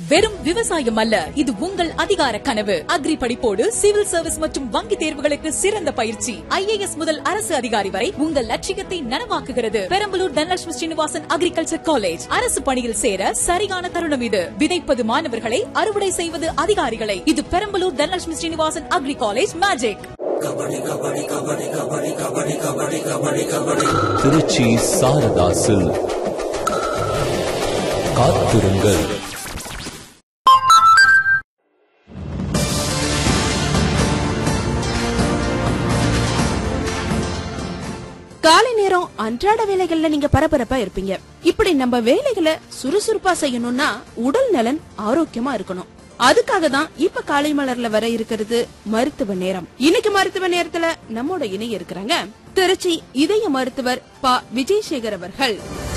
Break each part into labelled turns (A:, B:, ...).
A: வெறும் விவசாயம் அல்ல இது உங்கள் அதிகார கனவு அக்ரி படிப்போடு சிவில் சர்வீஸ் மற்றும் வங்கி தேர்வுகளுக்கு சிறந்த பயிற்சி ஐஏஎஸ் முதல் அரசு அதிகாரி வரை உங்கள் லட்சியத்தை நனவாக்குகிறது பெரம்பலூர் தனலட்சுமி ஸ்ரீனிவாசன் அக்ரிகல்ச்சர் காலேஜ் அரசு பணியில் சேர சரியான தருணம் இது விதைப்பது மாணவர்களை அறுவடை செய்வது அதிகாரிகளை இது Perambalur Dhanalakshmi Srinivasan agri college magic
B: Trichy Saradha silk காத்திருங்கள்
C: காலை நேரம் அன்றாட வேலைகள்ல நீங்க பரபரப்பா இருப்பீங்க இப்படி நம்ம வேலைகளை சுறுசுறுப்பா செய்யணும்னா உடல் நலன் ஆரோக்கியமா இருக்கணும் அதுக்காக தான் இப்ப காலை மலர்ல வர இருக்கிறது மருத்துவ நேரம் இன்னைக்கு மருத்துவ நேரத்துல நம்மோட இணைய இருக்கிறாங்க திருச்சி இதய மருத்துவர் ப விஜயசேகர் அவர்கள்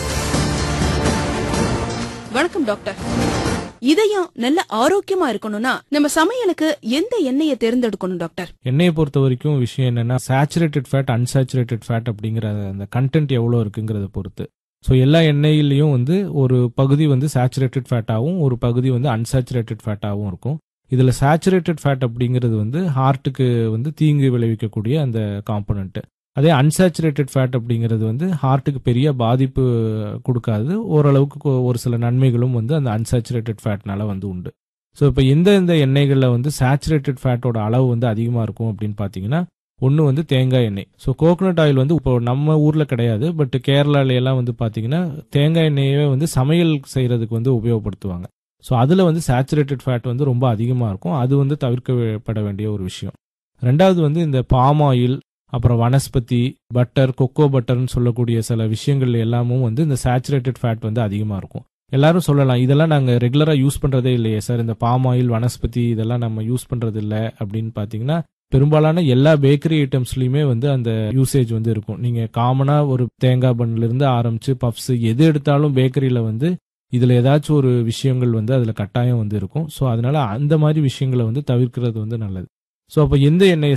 C: வணக்கம் டாக்டர் இதயம் நல்ல ஆரோக்கியமா இருக்கணும்னா நம்ம சமையலுக்கு எந்த எண்ணெயை தேர்ந்தெடுக்கணும் டாக்டர்
D: எண்ணெயை பொறுத்த வரைக்கும் விஷயம் என்னன்னா சேச்சுரேட்டட் ஃபேட் அன்சாச்சுரேட்டட் ஃபேட் அப்படிங்கிற அந்த கண்டென்ட் எவ்வளோ இருக்குங்கிறத பொறுத்து ஸோ எல்லா எண்ணெயிலையும் வந்து ஒரு பகுதி வந்து சேச்சுரேட்டட் ஃபேட்டாகவும் ஒரு பகுதி வந்து அன்சாச்சுரேட்டட் ஃபேட்டாகவும் இருக்கும் இதில் சேச்சுரேட்டட் ஃபேட் அப்படிங்கிறது வந்து ஹார்ட்டுக்கு வந்து தீங்கு விளைவிக்கக்கூடிய அந்த காம்பனண்ட்டு அதே அன்சாச்சுரேட்டட் ஃபேட் அப்படிங்கிறது வந்து ஹார்ட்டுக்கு பெரிய பாதிப்பு கொடுக்காது ஓரளவுக்கு கொ- ஒரு சில நன்மைகளும் வந்து அந்த அன்சாச்சுரேட்டட் ஃபேட்னால வந்து உண்டு ஸோ இப்போ எந்த எந்த எண்ணெய்களில் வந்து சேச்சுரேட்டட் ஃபேட்டோட அளவு வந்து அதிகமாக இருக்கும் அப்படின்னு பார்த்தீங்கன்னா ஒன்று வந்து தேங்காய் எண்ணெய் ஸோ கோகனட் ஆயில் வந்து இப்போ நம்ம ஊரில் கிடையாது பட் கேரளால எல்லாம் வந்து பார்த்தீங்கன்னா தேங்காய் எண்ணெயவே வந்து சமையல் செய்கிறதுக்கு வந்து உபயோகப்படுத்துவாங்க ஸோ அதில் வந்து சேச்சுரேட்டட் ஃபேட் வந்து ரொம்ப அதிகமாக இருக்கும் அது வந்து தவிர்க்கப்பட வேண்டிய ஒரு விஷயம் ரெண்டாவது வந்து இந்த பாம் ஆயில் அப்புறம் வனஸ்பதி பட்டர் கொக்கோ பட்டர்னு சொல்லக்கூடிய சில விஷயங்கள் எல்லாமும் வந்து இந்த சேச்சுரேட்டட் ஃபேட் வந்து அதிகமாக இருக்கும் எல்லாரும் சொல்லலாம் இதெல்லாம் நாங்கள் ரெகுலராக யூஸ் பண்ணுறதே இல்லையே சார் இந்த பாம் ஆயில் வனஸ்பதி இதெல்லாம் நம்ம யூஸ் பண்ணுறது இல்லை அப்படின்னு பார்த்தீங்கன்னா பெரும்பாலான எல்லா பேக்கரி ஐட்டம்ஸ்லையுமே வந்து அந்த யூசேஜ் வந்து இருக்கும் நீங்கள் காமனாக ஒரு தேங்காய் பன்ல இருந்து ஆரம்பிச்சு பப்ஸ் எது எடுத்தாலும் பேக்கரியில் வந்து இதில் ஏதாச்சும் ஒரு விஷயங்கள் வந்து அதில் கட்டாயம் வந்து இருக்கும் ஸோ அதனால அந்த மாதிரி விஷயங்களை வந்து தவிர்க்கிறது வந்து நல்லது ஸோ அப்போ எந்த எண்ணெயை